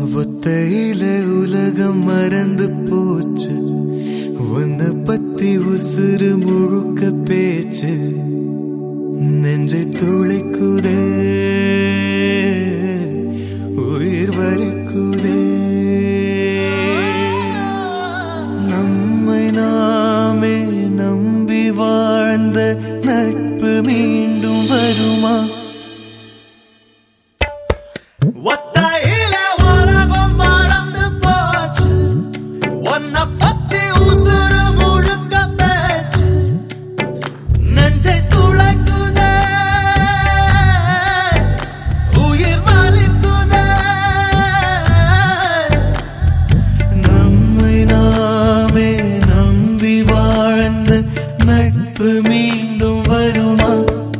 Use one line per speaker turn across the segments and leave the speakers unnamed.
ஒத்தையில உலகம் மறந்து போச்சு உன்னை பத்தி உசுறு முழுக்க பேச்சு நெஞ்சை துளைக்குதே உயிர் வலிக்குதே நம்மை நாமே நம்பி வாழ்ந்த நட்பு மீண்டும் வருமா ஒத்தையில உலகம் மறந்து போச்சு உன்னை பத்தி உசுறு முழுக்க பேச்சு நெஞ்சை துளைக்குதே உயிர் வலிக்குதே நம்மை நாமே நம்பி வாழ்ந்த நட்பு மீண்டும் வருமா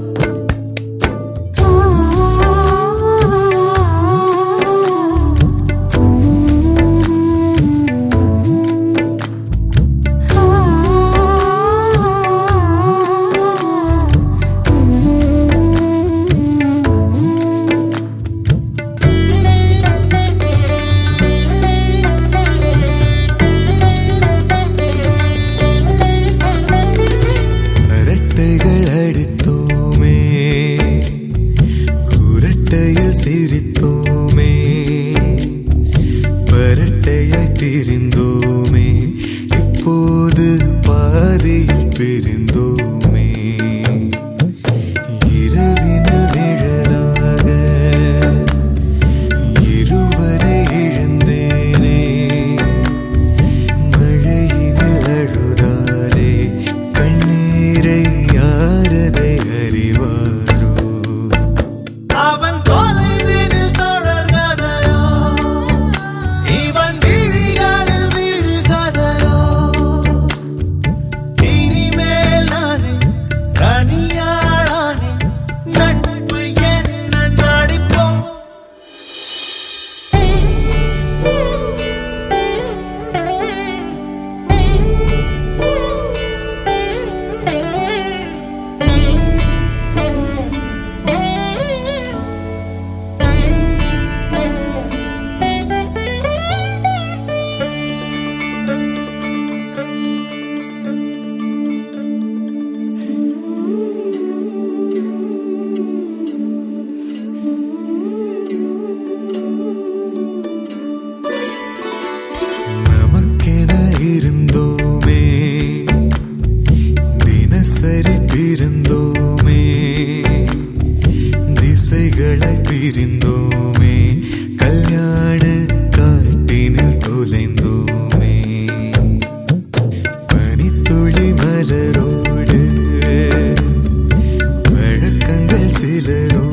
அரட்டைகள் அடித்தோமே குரட்டையில் சிரித்தோமே பரட்டையாய் திரிந்தோமே இப்போது பாதியில் பிரிந்தோமே இரவின நிழலாக இருவரை இழந்தேனே மழையினில் அழுதாலே கண்ணீரை யாரதை அறிவாரோ அவன் தொலைவினில் தொடர்கதையோ இவன் விழிகளில் விழுகதையோ இனிமேல் நானே தனியாளானே நட்பு என்ன நடிப்போம் நமக்கென இருந்தோமே தினசரி பிறந்தோமே திசைகளை பிரிந்தோமே கல்யாண காட்டினில் தொலைந்தோமே பனித்துளி மலரோடு வழக்கங்கள் சிலரோடு